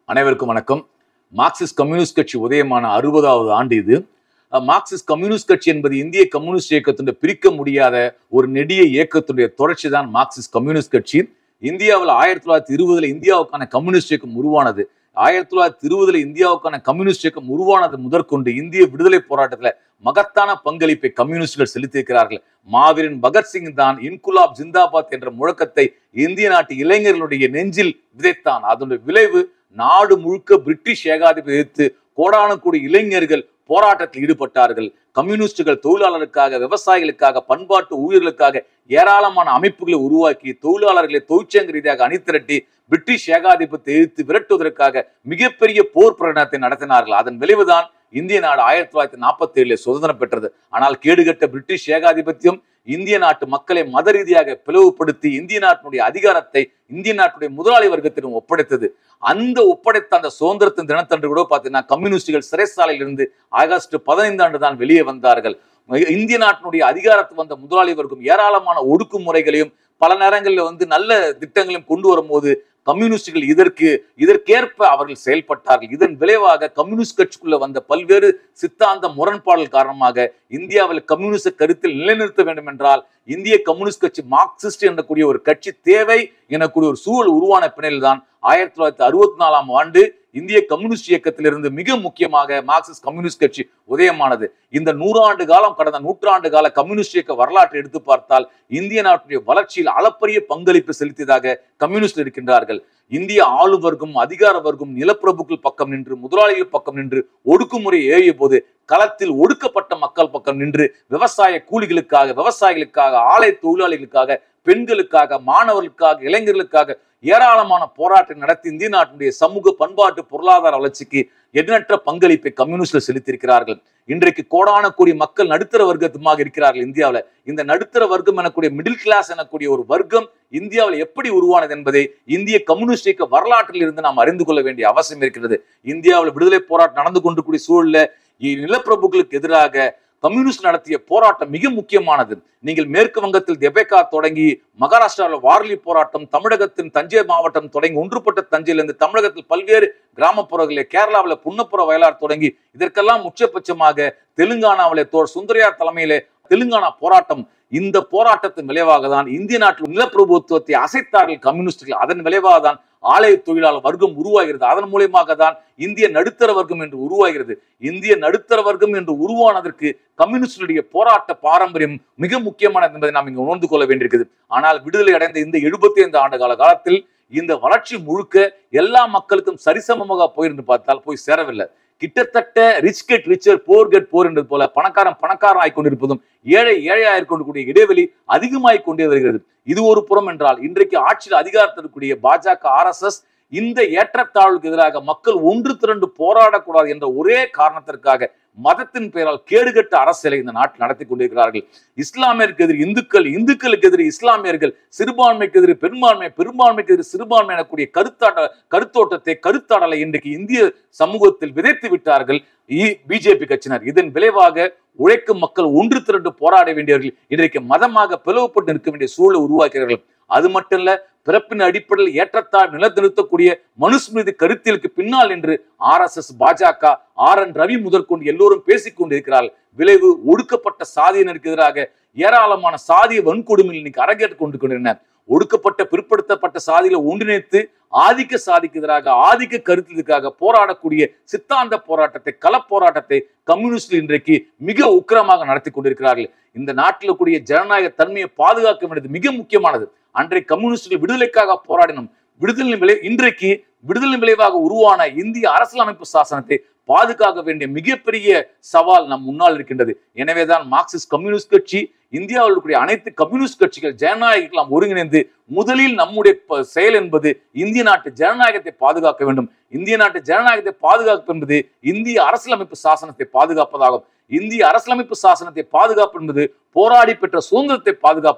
அனைவருக்கும் வணக்கம் Marxist communist கட்சி உதயமான அறுபதாவது ஆண்டு இது அஹ், மார்க்சிஸ்ட் கம்யூனிஸ்ட் கட்சி என்பது இந்திய கம்யூனிஸ்ட் இயக்கத்துடைய பிரிக்க முடியாத ஒரு நெடிய இயக்கத்துடைய தொடர்ச்சி தான் மார்க்சிஸ்ட் கம்யூனிஸ்ட் கட்சி இந்தியாவில் ஆயிரத்தி தொள்ளாயிரத்தி இருபதுல இந்தியாவுக்கான கம்யூனிஸ்ட் இயக்கம் உருவானது ஆயிரத்தி தொள்ளாயிரத்தி இருபதுல இந்தியாவுக்கான கம்யூனிஸ்ட் இயக்கம் உருவானது முதற்கொண்டு இந்திய விடுதலை போராட்டத்துல மகத்தான பங்களிப்பை கம்யூனிஸ்டுகள் செலுத்தியிருக்கிறார்கள் மாவீரன் பகத்சிங் தான் இன்குலாப் ஜிந்தாபாத் என்ற முழக்கத்தை இந்திய நாட்டு இளைஞர்களுடைய நெஞ்சில் விதைத்தான் அதனுடைய விளைவு நாடு முழுக்க பிரிட்டிஷ் ஏகாதிபதி எதிர்த்து கோடான கோடி இளைஞர்கள் போராட்டத்தில் ஈடுபட்டார்கள் கம்யூனிஸ்டுகள் தொழிலாளருக்காக விவசாயிகளுக்காக பண்பாட்டு ஊழியர்களுக்காக ஏராளமான அமைப்புகளை உருவாக்கி தொழிலாளர்களை தொழிற்சங்க ரீதியாக அணிதிரட்டி பிரிட்டிஷ் ஏகாதிபத்தை எதிர்த்து விரட்டுவதற்காக மிகப்பெரிய போர் பிரகடனத்தை நடத்தினார்கள் அதன் விளைவுதான் இந்திய நாடு ஆயிரத்தி தொள்ளாயிரத்தி நாற்பத்தி ஏழுல சுதந்திரம் பெற்றது ஆனால் கேடுகட்ட பிரிட்டிஷ் ஏகாதிபத்தியம் இந்திய நாட்டு மக்களை மத ரீதியாக பிளவுபடுத்தி இந்திய நாட்டினுடைய அதிகாரத்தை இந்திய நாட்டுடைய முதலாளி வர்க்கத்திடம் ஒப்படைத்தது அந்த ஒப்படைத்த அந்த சுதந்திரத்தின் தினத்தன்று கூட பார்த்தீங்கன்னா கம்யூனிஸ்டுகள் சிறைசாலையில் இருந்து ஆகஸ்ட் பதினைந்து தான் வெளியே வந்தார்கள் இந்திய நாட்டினுடைய அதிகாரத்து வந்த முதலாளி வர்க்கம் ஏராளமான ஒடுக்குமுறைகளையும் பல நேரங்களில் வந்து நல்ல திட்டங்களையும் கொண்டு வரும்போது கம்யூனிஸ்டுகள் இதற்கு இதற்கேற்ப அவர்கள் செயல்பட்டார்கள் இதன் விளைவாக கம்யூனிஸ்ட் கட்சிக்குள்ள வந்த பல்வேறு சித்தாந்த முரண்பாடுகள் காரணமாக இந்தியாவில் கம்யூனிஸ்ட கருத்தில் நிலைநிறுத்த வேண்டும் என்றால் இந்திய கம்யூனிஸ்ட் கட்சி மார்க்சிஸ்ட் எனக்கூடிய ஒரு கட்சி தேவை எனக்கூடிய ஒரு சூழல் உருவான பின்னணியில் தான் ஆயிரத்தி தொள்ளாயிரத்தி அறுபத்தி நாலாம் ஆண்டு இந்திய கம்யூனிஸ்ட் இயக்கத்திலிருந்து மிக முக்கியமாக மார்க்சிஸ்ட் கம்யூனிஸ்ட் கட்சி உதயமானது இந்த நூறாண்டு காலம் கடந்த நூற்றாண்டு கால கம்யூனிஸ்ட் இயக்க வரலாற்றை எடுத்து பார்த்தால் இந்திய நாட்டுடைய வளர்ச்சியில் அளப்பரிய பங்களிப்பு செலுத்தியதாக கம்யூனிஸ்ட் இருக்கின்றார்கள் இந்திய ஆளு வர்க்கம் அதிகார வர்க்கம் நிலப்பிரபுக்கள் பக்கம் நின்று முதலாளிகள் பக்கம் நின்று ஒடுக்குமுறை ஏறிய போது களத்தில் ஒடுக்கப்பட்ட மக்கள் பக்கம் நின்று விவசாய கூலிகளுக்காக விவசாயிகளுக்காக ஆலை தொழிலாளிகளுக்காக பெண்களுக்காக மாணவர்களுக்காக இளைஞர்களுக்காக ஏராளமான போராட்டம் நடத்தி இந்திய நாட்டினுடைய சமூக பண்பாட்டு பொருளாதார வளர்ச்சிக்கு எண்ணற்ற பங்களிப்பை கம்யூனிஸ்ட்கள் செலுத்தியிருக்கிறார்கள் இன்றைக்கு கோடான கோடி மக்கள் நடுத்தர வர்க்கத்துமாக இருக்கிறார்கள் இந்தியாவில் இந்த நடுத்தர வர்க்கம் எனக்கூடிய மிடில் கிளாஸ் எனக்கூடிய ஒரு வர்க்கம் இந்தியாவில் எப்படி உருவானது என்பதை இந்திய கம்யூனிஸ்ட் இயக்க வரலாற்றில் இருந்து நாம் அறிந்து கொள்ள வேண்டிய அவசியம் இருக்கிறது இந்தியாவில் விடுதலை போராட்டம் நடந்து கொண்டிருக்கூடிய சூழல்ல இ- நிலப்பிரபுக்களுக்கு எதிராக கம்யூனிஸ்ட் நடத்திய போராட்டம் மிக முக்கியமானது நீங்கள் மேற்கு வங்கத்தில் தெபேகா தொடங்கி மகாராஷ்டிராவில் வார்லி போராட்டம் தமிழகத்தின் தஞ்சை மாவட்டம் தொடங்கி ஒன்றுபட்ட தஞ்சையிலிருந்து தமிழகத்தில் பல்வேறு கிராமப்புறங்களில் கேரளாவில் புன்னப்புற வயலார் தொடங்கி இதற்கெல்லாம் உச்சபட்சமாக தெலுங்கானாவிலே தோர் சுந்தரையார் தலைமையிலே தெலுங்கானா போராட்டம் இந்த போராட்டத்தின் விளைவாக தான் இந்திய நாட்டில் நிலப்பிரபுத்துவத்தை அசைத்தார்கள் கம்யூனிஸ்டுகள் அதன் விளைவாக தான் ஆலய தொழிலாளர் வர்க்கம் உருவாகிறது அதன் மூலியமாக தான் இந்திய நடுத்தர வர்க்கம் என்று உருவாகிறது இந்திய நடுத்தர வர்க்கம் என்று உருவானதற்கு கம்யூனிஸ்டுடைய போராட்ட பாரம்பரியம் மிக முக்கியமானது என்பதை நாம் இங்கு உணர்ந்து கொள்ள வேண்டியிருக்குது ஆனால் விடுதலை அடைந்த இந்த எழுபத்தி ஐந்து ஆண்டு கால காலத்தில் இந்த வளர்ச்சி முழுக்க எல்லா மக்களுக்கும் சரிசமமாக போயிருந்து பார்த்தால் போய் சேரவில்லை கிட்டத்தட்ட rich get richer poor get poor என்றது போல பணக்காரன் பணக்காரன் ஆகிக் கொண்டிருப்பதும் ஏழை ஏழை ஆகிக் கொண்டிருக்கூடிய இடைவெளி அதிகமாகிக் கொண்டே வருகிறது இது ஒரு புறம் என்றால் இன்றைக்கு ஆட்சியில் அதிகாரத்தில் இருக்கக்கூடிய பாஜக ஆர்எஸ்எஸ் இந்த ஏற்றத்தாழ்வுக்கு எதிராக மக்கள் ஒன்று திரண்டு போராடக்கூடாது என்ற ஒரே காரணத்திற்காக மதத்தின் பெயரால் கேடுகட்ட அரசியலை இந்த நாட்டில் நடத்தி கொண்டிருக்கிறார்கள் இஸ்லாமியருக்கு எதிரி இந்துக்கள் இந்துக்களுக்கு எதிரி இஸ்லாமியர்கள் சிறுபான்மைக்கு எதிரி பெரும்பான்மை பெரும்பான்மைக்கு எதிரி சிறுபான்மை எனக்கூடிய கருத்தாட்ட கருத்தோட்டத்தை கருத்தாடலை இன்றைக்கு இந்திய சமூகத்தில் விதைத்து விட்டார்கள் பிஜேபி கட்சியினர் இதன் விளைவாக உழைக்கும் மக்கள் ஒன்று திரண்டு போராட வேண்டியவர்கள் இன்றைக்கு மதமாக பிளவுபட்டு நிற்க வேண்டிய சூழலை உருவாக்கிறார்கள் அது மட்டும் இல்ல பிறப்பின் அடிப்படையில் ஏற்றத்தாழ் நிலநிறுத்தக்கூடிய மனுஸ்மிருதி கருத்தியலுக்கு பின்னால் என்று ஆர் எஸ் எஸ் பாஜக ஆர் என் ரவி முதற்கொண்டு எல்லோரும் பேசிக் கொண்டிருக்கிறார்கள் விளைவு ஒடுக்கப்பட்ட சாதியினருக்கு எதிராக ஏராளமான சாதிய வன்கொடுமையில் இன்னைக்கு அரங்கேற்றுக் கொண்டு கொண்டிருந்தனர் ஒடுக்கப்பட்ட பிற்படுத்தப்பட்ட சாதிகளை ஒன்றிணைத்து ஆதிக்க சாதிக்கு எதிராக ஆதிக்க கருத்துக்காக போராடக்கூடிய சித்தாந்த போராட்டத்தை கள போராட்டத்தை கம்யூனிஸ்ட் இன்றைக்கு மிக உக்கிரமாக நடத்தி கொண்டிருக்கிறார்கள் இந்த நாட்டில் கூடிய ஜனநாயக தன்மையை பாதுகாக்க வேண்டியது மிக முக்கியமானது அன்றைய கம்யூனிஸ்டுகள் விடுதலைக்காக போராடினோம் விடுதலை விளை இன்றைக்கு விடுதலை விளைவாக உருவான இந்திய அரசியலமைப்பு சாசனத்தை பாதுகாக்க வேண்டிய மிகப்பெரிய சவால் நம் முன்னால் இருக்கின்றது எனவேதான் மார்க்சிஸ்ட் கம்யூனிஸ்ட் கட்சி இந்தியாவில் இருக்கக்கூடிய அனைத்து கம்யூனிஸ்ட் கட்சிகள் ஜனநாயகம் ஒருங்கிணைந்து முதலில் நம்முடைய ப- செயல் என்பது இந்திய நாட்டு ஜனநாயகத்தை பாதுகாக்க வேண்டும் இந்திய நாட்டு ஜனநாயகத்தை பாதுகாப்பு என்பது இந்திய அரசியலமைப்பு சாசனத்தை பாதுகாப்பதாகும் இந்திய அரசியலமைப்பு சாசனத்தை பாதுகாப்பு என்பது போராடி பெற்ற சுதந்திரத்தை பாதுகாப்பதாகும்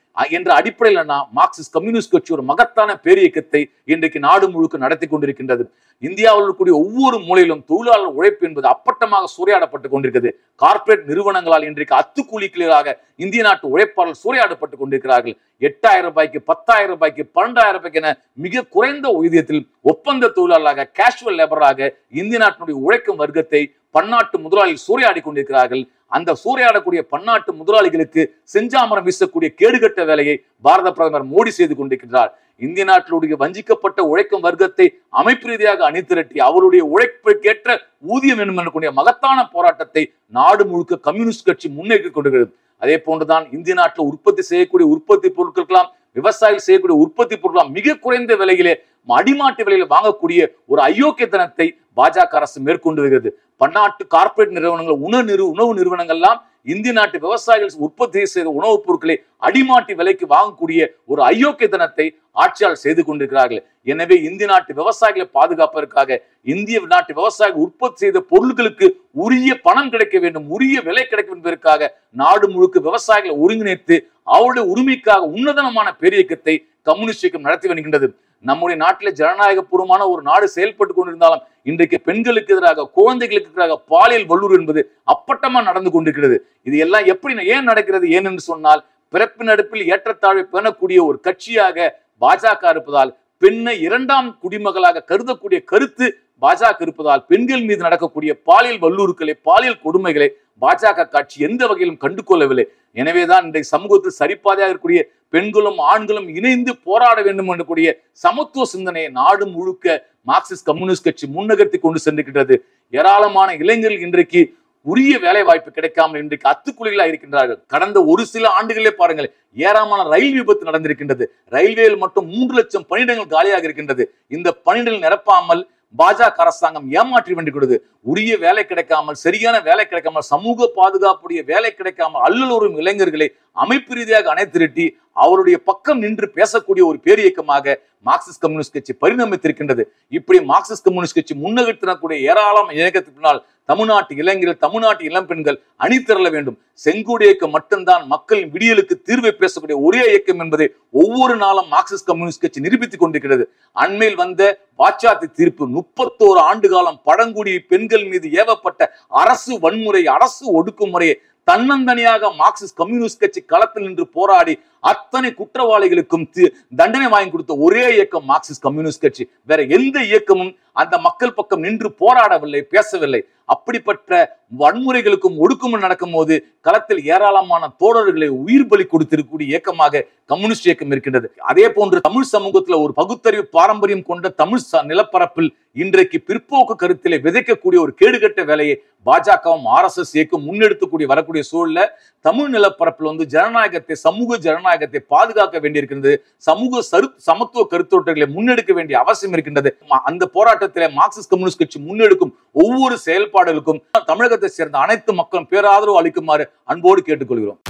அ- என்ற அடிப்படையில் நான் மார்க்சிஸ்ட் கம்யூனிஸ்ட் கட்சி ஒரு மகத்தான பேரியக்கத்தை இன்றைக்கு நாடு முழுக்க நடத்தி கொண்டிருக்கின்றது இந்தியாவில் இருக்கக்கூடிய ஒவ்வொரு மூலையிலும் தொழிலாளர் உழைப்பு என்பது அப்பட்டமாக சூறையாடப்பட்டு கொண்டிருக்கிறது கார்ப்பரேட் நிறுவனங்களால் இன்றைக்கு அத்துக்கூலிகளாக இந்திய நாட்டு உழைப்பாளர்கள் சூறையாடப்பட்டு கொண்டிருக்கிறார்கள் எட்டாயிரம் ரூபாய்க்கு பத்தாயிரம் ரூபாய்க்கு பன்னெண்டாயிரம் ரூபாய்க்கு என மிக குறைந்த ஊதியத்தில் ஒப்பந்த தொழிலாளராக கேஷுவல் லேபராக இந்திய நாட்டினுடைய உழைக்கும் வர்க்கத்தை பன்னாட்டு முதலாளிகள் சூறையாடி கொண்டிருக்கிறார்கள் அந்த சூறையாடக்கூடிய பன்னாட்டு முதலாளிகளுக்கு செஞ்சாமரம் வீசக்கூடிய கேடுகட்ட வேலையை பாரத பிரதமர் மோடி செய்து கொண்டிருக்கிறார் இந்திய நாட்டிலுடைய வஞ்சிக்கப்பட்ட உழைக்கும் வர்க்கத்தை அமைப்பு ரீதியாக அணிதிரட்டி அவருடைய உழைப்புக்கேற்ற ஊதியம் வேணும் எனக்கூடிய மகத்தான போராட்டத்தை நாடு முழுக்க கம்யூனிஸ்ட் கட்சி முன்னேற்றி கொண்டிருக்கிறது அதே போன்றுதான் இந்திய நாட்டில் உற்பத்தி செய்யக்கூடிய உற்பத்தி பொருட்களுக்கெல்லாம் விவசாயிகள் செய்யக்கூடிய உற்பத்தி பொருட்களாம் மிக குறைந்த விலையிலே அடிமாட்டு விலையில வாங்கக்கூடிய ஒரு அயோக்கியத்தனத்தை பாஜக அரசு மேற்கொண்டு வருகிறது பன்னாட்டு கார்ப்பரேட் நிறுவனங்கள் உணவு நிறு உணவு நிறுவனங்கள்லாம் இந்திய நாட்டு விவசாயிகள் உற்பத்தி செய்த உணவுப் பொருட்களை அடிமாட்டி விலைக்கு வாங்கக்கூடிய ஒரு அயோக்கியத்தனத்தை ஆட்சியாளர் செய்து கொண்டிருக்கிறார்கள் எனவே இந்திய நாட்டு விவசாயிகளை பாதுகாப்பதற்காக இந்திய நாட்டு விவசாயிகள் உற்பத்தி செய்த பொருட்களுக்கு உரிய பணம் கிடைக்க வேண்டும் உரிய விலை கிடைக்கும் என்பதற்காக நாடு முழுக்க விவசாயிகளை ஒருங்கிணைத்து அவருடைய உரிமைக்காக உன்னதனமான பேரியக்கத்தை கம்யூனிஸ்ட் இயக்கம் நடத்தி வருகின்றது நம்முடைய நாட்டில் ஜனநாயக பூர்வமான ஒரு நாடு செயல்பட்டு கொண்டிருந்தாலும் இன்றைக்கு பெண்களுக்கு எதிராக குழந்தைகளுக்கு எதிராக பாலியல் வல்லூர் என்பது அப்பட்டமா நடந்து கொண்டிருக்கிறது இது எல்லாம் எப்படி ஏன் நடக்கிறது ஏன் என்று சொன்னால் பிறப்பு நடுப்பில் ஏற்றத்தாழ்வை பேணக்கூடிய ஒரு கட்சியாக பாஜக இருப்பதால் பெண்ணை இரண்டாம் குடிமகளாக கருதக்கூடிய கருத்து பாஜக இருப்பதால் பெண்கள் மீது நடக்கக்கூடிய பாலியல் வல்லூறுகளை பாலியல் கொடுமைகளை பாஜக கட்சி எந்த வகையிலும் கண்டு கொள்ளவில்லை எனவேதான் இன்றைய சமூகத்தில் சரிப்பாதையாக இருக்கக்கூடிய பெண்களும் ஆண்களும் இணைந்து போராட வேண்டும் என்றக்கூடிய சமத்துவ சிந்தனையை நாடு முழுக்க மார்க்சிஸ்ட் கம்யூனிஸ்ட் கட்சி முன்னகர்த்தி கொண்டு சென்றிருக்கின்றது ஏராளமான இளைஞர்கள் இன்றைக்கு உரிய வேலை வாய்ப்பு கிடைக்காமல் இன்றைக்கு அத்துக்குழிகளாக இருக்கின்றார்கள் கடந்த ஒரு சில ஆண்டுகளே பாருங்கள் ஏராளமான ரயில் விபத்து நடந்திருக்கின்றது ரயில்வேயில் மட்டும் மூன்று லட்சம் பணியிடங்கள் காலியாக இருக்கின்றது இந்த பணியிடங்கள் நிரப்பாமல் பாஜக அரசாங்கம் ஏமாற்றி வேண்டிக்கிறது உரிய வேலை கிடைக்காமல் சரியான வேலை கிடைக்காமல் சமூக பாதுகாப்புடைய வேலை கிடைக்காமல் அல்லலூரும் இளைஞர்களை அமைப்பு ரீதியாக அணைத்திரட்டி அவருடைய பக்கம் நின்று பேசக்கூடிய ஒரு பேரியக்கமாக மார்க்சிஸ்ட் கம்யூனிஸ்ட் கட்சி பரிணமித்திருக்கின்றது இப்படி மார்க்சிஸ்ட் கம்யூனிஸ்ட் கட்சி முன்னெடுத்திடக்கூடிய ஏராளமான இயக்கத்துக்கு பின்னால் தமிழ்நாட்டு இளைஞர்கள் தமிழ்நாட்டு இளம் பெண்கள் அணிதிரள வேண்டும் செங்கோடு இயக்கம் மட்டும்தான் மக்களின் விடியலுக்கு தீர்வை பேசக்கூடிய ஒரே இயக்கம் என்பதை ஒவ்வொரு நாளும் மார்க்சிஸ்ட் கம்யூனிஸ்ட் கட்சி நிரூபித்துக் கொண்டிருக்கிறது அண்மையில் வந்த பாச்சாத்தி தீர்ப்பு முப்பத்தோரு ஆண்டு காலம் பழங்குடி பெண்கள் மீது ஏவப்பட்ட அரசு வன்முறை அரசு ஒடுக்குமுறையை தன்னந்தனியாக மார்க்சிஸ்ட் கம்யூனிஸ்ட் கட்சி களத்தில் நின்று போராடி அத்தனை குற்றவாளிகளுக்கும் தி- தண்டனை வாங்கி கொடுத்த ஒரே இயக்கம் மார்க்சிஸ்ட் கம்யூனிஸ்ட் கட்சி வேற எந்த இயக்கமும் அந்த மக்கள் பக்கம் நின்று போராடவில்லை பேசவில்லை அப்படிப்பட்ட வன்முறைகளுக்கும் ஒடுக்குமுறை நடக்கும் போது களத்தில் ஏராளமான தோழர்களை உயிர் பலி கொடுத்திருக்கக்கூடிய இயக்கமாக கம்யூனிஸ்ட் இயக்கம் இருக்கின்றது அதே போன்று தமிழ் சமூகத்துல ஒரு பகுத்தறிவு பாரம்பரியம் கொண்ட தமிழ் ச- நிலப்பரப்பில் இன்றைக்கு பிற்போக்கு கருத்திலே விதைக்கக்கூடிய ஒரு கேடுகட்ட வேலையை பாஜகவும் ஆர்எஸ்எஸ் இயக்கம் முன்னெடுத்துக்கூடிய வரக்கூடிய சூழல்ல தமிழ் நிலப்பரப்பில் வந்து ஜனநாயகத்தை சமூக ஜனநாயகத்தை பாதுகாக்க வேண்டியிருக்கின்றது சமூக சரு சமத்துவ கருத்தோட்டங்களை முன்னெடுக்க வேண்டிய அவசியம் இருக்கின்றது ம- அந்த போராட்டத்திலே மார்க்சிஸ்ட் கம்யூனிஸ்ட் கட்சி முன்னெடுக்கும் ஒவ்வொரு செயல்பாடுகளுக்கும் தமிழகத்தை சேர்ந்த அனைத்து மக்களும் பேராதரவு அளிக்குமாறு அன்போடு கேட்டுக்கொள்கிறோம்